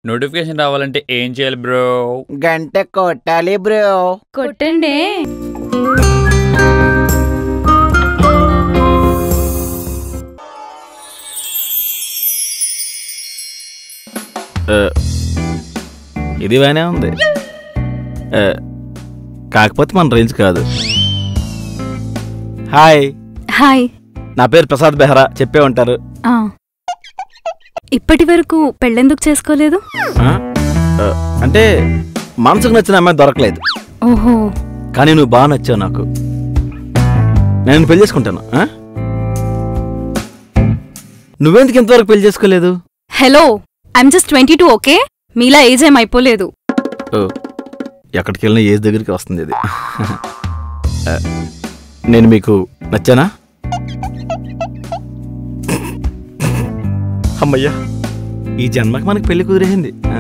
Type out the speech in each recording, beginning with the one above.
Notification రావాలంటే ఏం చేయాలి బ్రో గంట కొట్టాలి బ్రో కొట్టండి ఇది బాగానే ఉంది ఆ, కాకపోతే మన రేంజ్ కాదు హాయ్ హాయ్ నా పేరు ప్రసాద్ బెహ్రా చెప్పే ఉంటారు ఆ. ఇప్పటి వరకు పెళ్ళెందుకు చేసుకోలేదు ఆ? ఆ, అంటే మనసుకు నచ్చిన అమ్మాయి దొరకలేదు ఓహో కానీ నువ్వు బాగా నచ్చావు నాకు నేను పెళ్లి చేసుకుంటాను ఆ? నువ్వెందుకు ఇంతవరకు పెళ్లి చేసుకోలేదు hello I'm just twenty two okay మీలా ఏజ్ ఏం అయిపోలేదు ఓ ఎక్కడికి వెళ్ళినా ఏజ్ దగ్గరికి వస్తుంది ఇది ఆ, నేను మీకు నచ్చానా అమ్మయ్యా ఈ జన్మకి మనకి పెళ్లి కుదిరేసింది ఆ.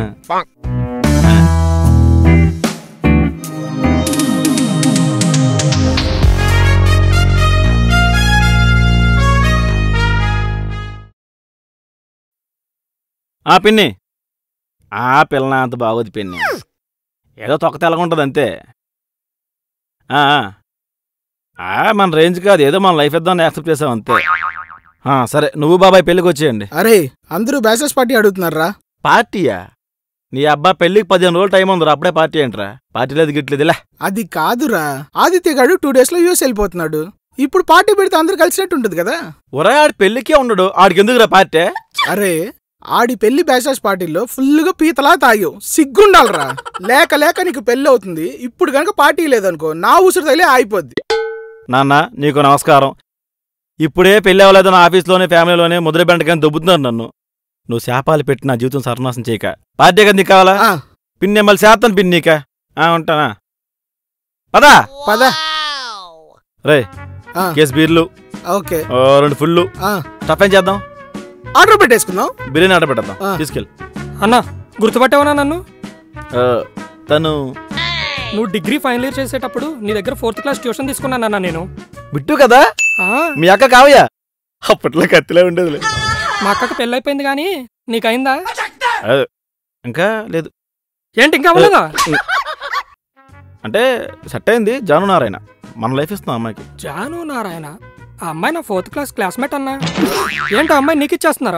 ఆ పిన్ని ఆ పిల్ల అంత బాగోదు పిన్ని ఏదో తొక్క తెల్లగుంటుంది అంతే ఆ, ఆ. ఆ, మన రేంజ్ కాదు ఏదో మన లైఫ్ ఇద్దాం యాక్సెప్ట్ చేసాం అంతే ఆ, సరే నువ్వు బాబాయ్ పెళ్ళికి వచ్చేయండి అరే అందరూ బ్యాచెస్ పార్టీ అడుగుతున్నారా పార్టీయా నీ అబ్బా పెళ్ళికి పదిహేను రోజులు టైం ఉందిరా అప్పుడే పార్టీ ఏంట్రా పార్టీ లేదు గిట్లేదు ఇలా అది కాదురా ఆదిత్య గాడు టూ డేస్ లో యూఎస్ వెళ్ళిపోతున్నాడు ఇప్పుడు పార్టీ పెడితే అందరు కలిసినట్టు ఉంటుంది కదా ఒరే ఆడి పెళ్ళికే ఉండడు ఆడికి ఎందుకురా పార్టీ అరే ఆడి పెళ్లి బ్యాచెస్ పార్టీలో ఫుల్గా పీతలా తాగావు సిగ్గుండాలరా లేక లేక నీకు పెళ్లి అవుతుంది ఇప్పుడు గనక పార్టీ లేదనుకో నా ఉసురు తగిలే ఆగిపోద్ది నాన్న నీకు నమస్కారం ఇప్పుడే పెళ్ళి అవ్వలేదు నా ఆఫీస్లోనే ఫ్యామిలీలోనే ముద్ర బెండకని దొబ్బుతున్నారు నన్ను నువ్వు శాపాలు పెట్టి నా జీవితం సర్వనాశం చేయక పార్టీ కదా నీకు కావాలా ఆ, పిన్ని మళ్ళీ చేస్తాను పిన్నీక ఆ, ఉంటానా పదా పద రే ఆ, కేసు బీర్లు ఓకే ఓ, రెండు ఫుల్లు ఆ, స్టఫ్ ఏం చేద్దాం ఆర్డర్ పెట్టేసుకుందాం బిర్యానీ ఆర్డర్ పెట్టేద్దాం ఆ. తీసుకెళ్ళి అన్నా గుర్తుపట్టావనా నన్ను ఆ, తను నువ్వు డిగ్రీ ఫైనల్ ఇయర్ చేసేటప్పుడు నీ దగ్గర ఫోర్త్ క్లాస్ ట్యూషన్ తీసుకున్నానన్నా నేను బిట్టు కదా ఆ, మీ అక్క కావయ్యా అప్పట్లో కత్తిలే ఉండేదిలే మా అక్కకి పెళ్ళైపోయింది కానీ నీకైందా ఇంకా లేదు ఏంటి ఇంకా అవ్వలేదా అంటే సెట్ అయింది జాను నారాయణ మన లైఫ్ ఇస్తున్నాం అమ్మాయికి జాను నారాయణ ఆ అమ్మాయి నా ఫోర్త్ క్లాస్ క్లాస్మేట్ అన్నా ఏంటి ఆ అమ్మాయి నీకు ఇచ్చేస్తున్నారా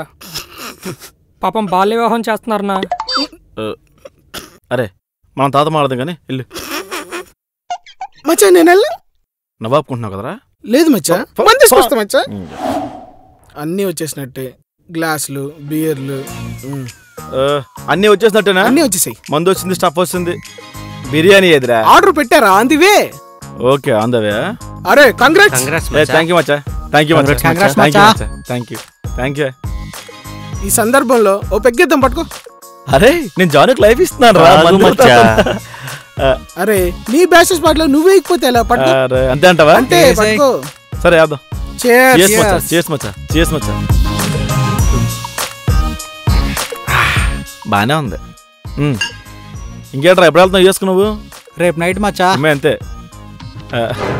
పాపం బాల్య వివాహం చేస్తున్నారన్నా ఆ, అరే మనం తాత మాడదాం కానీ ఇల్లు మచ్చా నేను వెళ్ళా నవ్వాపుకుంటున్నావు కదరా లేదు మచ్చా మంది తీసుకొస్తా మచ్చా అన్నీ వచ్చేసినట్టే గ్లాసులు బియర్లు ఉమ్, ఆ, అన్నీ వచ్చేసినట్టేనా అన్నీ వచ్చేసాయి మందు వచ్చింది స్టఫ్ వచ్చింది బిర్యానీ ఎదురా ఆర్డర్ పెట్టారా అందివే ఓకే అందవే అరే కంగ్రాట్స్ థ్యాంక్ యూ మచ్చా థ్యాంక్ యూ మచ్చా Congrats, థ్యాంక్ యూ మచ్చా. మచ్చా థ్యాంక్ యూ థ్యాంక్ యూ ఈ సందర్భంలో ఓ పెగ్గేద్దాం పట్టుకో అరే నేను జానుకి లైఫ్ ఇస్తున్నాను రా కాదు మందు మచ్చా. అరే నీ బ్యాచెస్ పార్టీలో నువ్వే ఎక్కిపోతే ఎలా పట్టుకో అరే, అంతే అంటావా అంటే పట్టుకో సరే వేద్దాం Cheers. చేస్ మచ్చా చేస్ మచ్చా చేస్ మచ్చా బానే ఉంది ఉమ్. ఇంకేంట్రా ఎప్పుడు వెళ్తున్నావు చేసుకు నువ్వు రేపు నైట్ మచ్చా అమ్మాయి అంతే ఆ,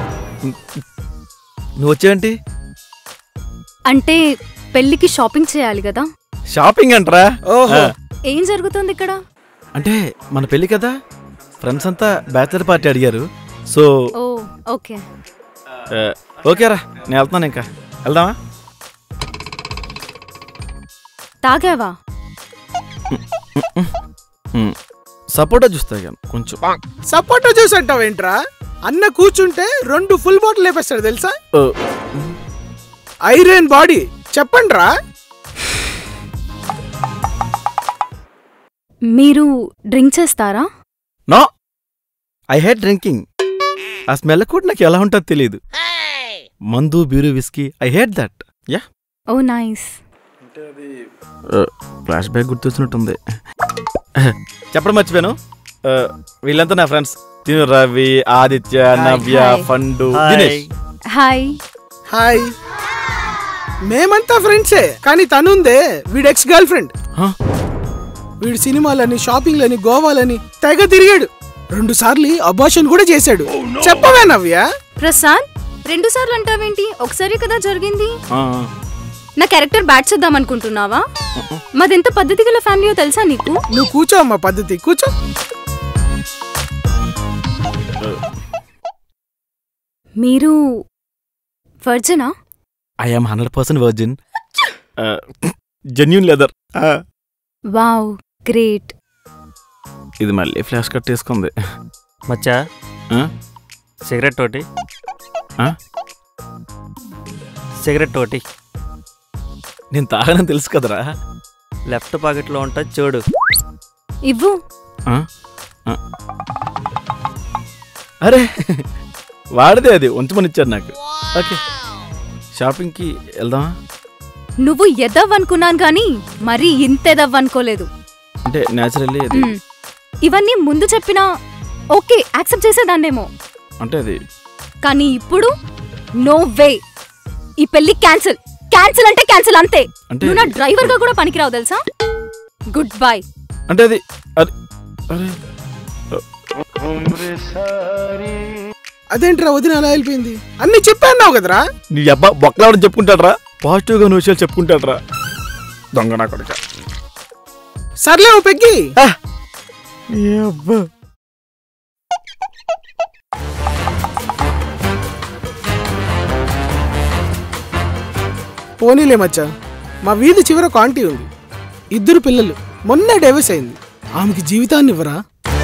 నువ్వు వచ్చేవేంటి అంటే పెళ్ళికి షాపింగ్ చేయాలి కదా షాపింగ్ అంటరా ఓహో ఆ, ఏం జరుగుతుంది ఇక్కడ అంటే మన పెళ్ళి కదా ఫ్రెండ్స్ అంతా బ్యాచిలర్ పార్టీ అడిగారు సో ఓ ఓకే ఆ, ఓకేరా నేను వెళ్తున్నాను ఇంకా వెళ్దామా తాగావా ఉమ్. సపోటా చూస్తా ఇక కొంచెం సపోర్ట్ జ్యూస్ అంటావేంట్రా అన్న కూర్చుంటే రెండు ఫుల్ బాటిల్ లేపేస్తాడు తెలుసా ఓ, ఐరన్ బాడీ చెప్పండి రా మీరు డ్రింక్ చేస్తారా నో ఐ హేట్ డ్రింకింగ్ ఆ స్మెల్ కూడా నాకు ఎలా ఉంటుందో తెలియదు మందు beer whisky I hate that yeah oh nice flash back గుర్తొచ్చినట్టుంది చెప్పడం మర్చిపోయాను ఆ, వీళ్ళంతా నా ఫ్రెండ్స్ తిను రవి ఆదిత్య నవ్య హాయ్. ఫండు హాయ్. దినేష్ హాయ్ హాయ్ మేమంతా ఫ్రెండ్సే కానీ తనుందే వీడి ఎక్స్ గర్ల్ ఫ్రెండ్ హ? వీడు సినిమాలని షాపింగ్లని గోవాలని తెగ తిరిగాడు రెండు సార్లు అబార్షన్ కూడా చేశాడు చెప్పవే నవ్య ప్రశాంత్ రెండు సార్లు అంటావేంటి ఒకసారి కదా జరిగింది ఆ, నా క్యారెక్టర్ బ్యాట్ చేద్దాం అనుకుంటున్నావా మాదెంత పద్ధతి గల ఫ్యామిలీయో తెలుసా నీకు నువ్వు కూర్చో అమ్మా పద్ధతి కూర్చో మీరు వర్జనా I'm hundred percent virgin genuine leather wow great ఇది మళ్ళీ ఫ్లాష్ కట్ వేసుకుంది మచ్చా ఆ? సిగరెట్ ఒకటి ఆ? సిగరెట్ ఒకటి నేను తాగనని తెలుసు కదరా లెఫ్ట్ పాకెట్లో ఉంటుంది చూడు ఇవ్వు ఆ? ఆ. అరే వాడిదే అది ఉంచమని ఇచ్చారు నాకు ఓకే షాపింగ్కి వెళ్దామా నువ్వు ఎదవ్వనుకున్నాను కానీ మరీ ఇంత ఎదవ్వనుకోలేదు అంటే న్యాచురల్లీ అది మ్. ఇవన్నీ ముందు చెప్పినా ఓకే యాక్సెప్ట్ చేసేదాన్నేమో అంటే అది కానీ ఇప్పుడు నో వే ఈ పెళ్లి క్యాన్సిల్ క్యాన్సిల్ అంటే క్యాన్సిల్ అంతే అంటే నువ్వు నా డ్రైవర్ గా కూడా పనికిరావు తెలుసా గుడ్ బై అంటే అది అది అరే అదేంట్రా వదిన అలా వెళ్ళిపోయింది అన్ని చెప్పాన్నావు కదరా నీ అబ్బా బొక్కలాడని చెప్పుకుంటాడ్రా పాజిటివ్గా నువ్వు విషయాలు చెప్పుకుంటాడ్రా దొంగ నా కొడుక సర్లే ఓ పెగ్గి అబ్బా పోనీలే మచ్చా మా వీధి చివర ఒక ఆంటీ ఉంది ఇద్దరు పిల్లలు మొన్న డైవర్స్ అయింది ఆమెకి జీవితాన్ని ఇవ్వరా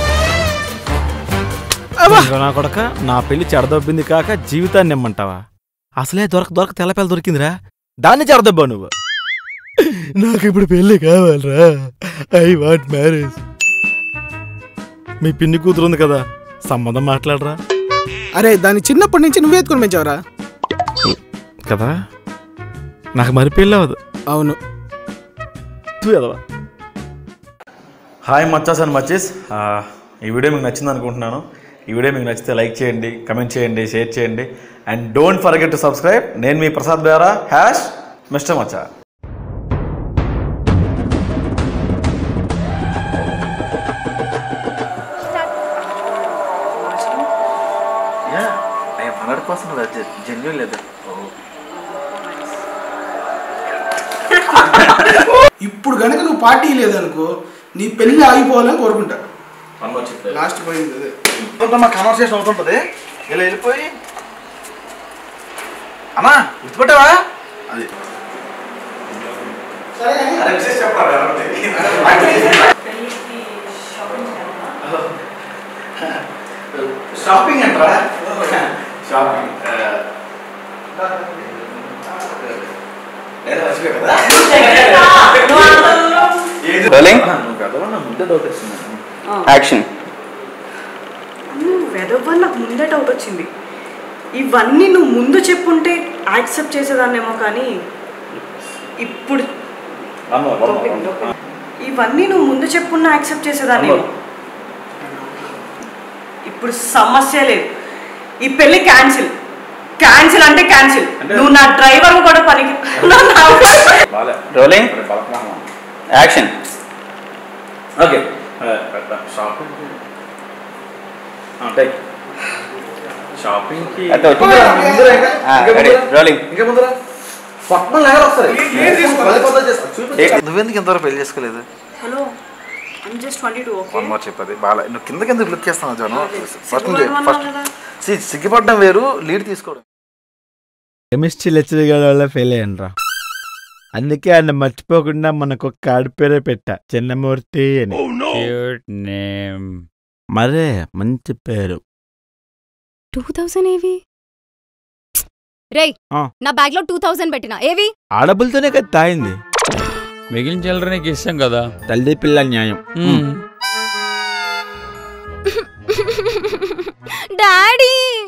అవ్వా దొంగ నా కొడక నా పెళ్లి చెడదొబ్బింది కాక జీవితాన్ని ఇమ్మంటావా అసలే దొరక దొరక తెల్లపిల్ల దొరికిందిరా దాన్ని చెడదొబ్బా నువ్వు నాకు ఇప్పుడు పెళ్లి కావాలరా ఐ వాంట్ మ్యారేజ్ మీ పిన్ని కూతురు ఉంది కదా సంబంధం మాట్లాడరా అరే దాన్ని చిన్నప్పటి నుంచి నువ్వే ఎత్తుకుని పెంచావరా కదా నాకు మరి పెళ్ళి అవ్వదు అవును తూ ఎదవా హాయ్ మచ్చాస్ అండ్ మచ్చీస్ ఆ, ఈ వీడియో మీకు నచ్చింది అనుకుంటున్నాను ఈ వీడియో మీకు నచ్చితే లైక్ చేయండి కమెంట్ చేయండి షేర్ చేయండి and don't forget to subscribe నేను మీ ప్రసాద్ బేరా హ్యాష్ మిస్టర్ మచ్చా హండ్రెడ్ పర్సెంట్ జెన్యున్ లేదు ఇప్పుడు గనక నువ్వు పార్టీ లేదనుకో నీ పెళ్లి ఆగిపోవాలని కోరుకుంటా లాస్ట్ పోయింది అదే మా కన్వర్సేషన్ అవుతుంటది ఇలా వెళ్ళిపోయి అన్నా గుర్తుపెట్టావా అది అరే విశేష చెప్పరా షాపింగ్ అంటారా షాపింగ్ రోలింగ్ నువ్వు గదవా నా ముందే డౌట్ వచ్చింది యాక్షన్ నువ్వు వెదవ్వ నాకు ముందే డౌట్ వచ్చింది ఇవన్నీ నువ్వు ముందు చెప్పుంటే యాక్సెప్ట్ చేసేదాన్నేమో కానీ ఇప్పుడు ఇవన్నీ నువ్వు ముందు చెప్పున్నా యాక్సెప్ట్ చేసేదాన్నేమో ఇప్పుడు సమస్య లేదు ఈ పెళ్లి క్యాన్సిల్ క్యాన్సిల్ అంటే క్యాన్సిల్ నువ్వు నా డ్రైవర్ కూడా పనికి బాలే రోలింగ్ బలకమా యాక్షన్ ఓకే షాపింగ్ అంటే షాపింగ్కి అయితే వచ్చి రెడీ రోలింగ్ ఇంకా ముందర పట్నం లేవరు వస్తారు నువ్వెందుకు ఇంతవరకు పెళ్లి చేసుకోలేదు hello I'm just twenty two okay one more చెప్పది బాగా నువ్వు కింద కింద లుక్ చేస్తాను జాను ఫస్ట్ సిగ్గుపడమన్నావు ఫస్ట్ కదా. సిగ్గుపడడం వేరు లీడ్ తీసుకోవడం కెమిస్ట్రీ లెక్చర్ గారి వల్ల ఫెయిల్ అయ్యాను అందుకే ఆయన మర్చిపోకుండా మనకు ఒక ఆడి పేరే పెట్టా చిన్నమూర్తి అని క్యూట్ నేమ్ మరే మంచి పేరు టూ థౌసండ్ ఏవి రేయ్ ఆ. నా బ్యాగ్ లో టూ థౌసండ్ పెట్టిన ఏవి ఆడబులతోనే కదా తాయింది మిగిలిన చిల్లర నీకు ఇష్టం కదా తల్లి పిల్ల న్యాయం మ్మ్.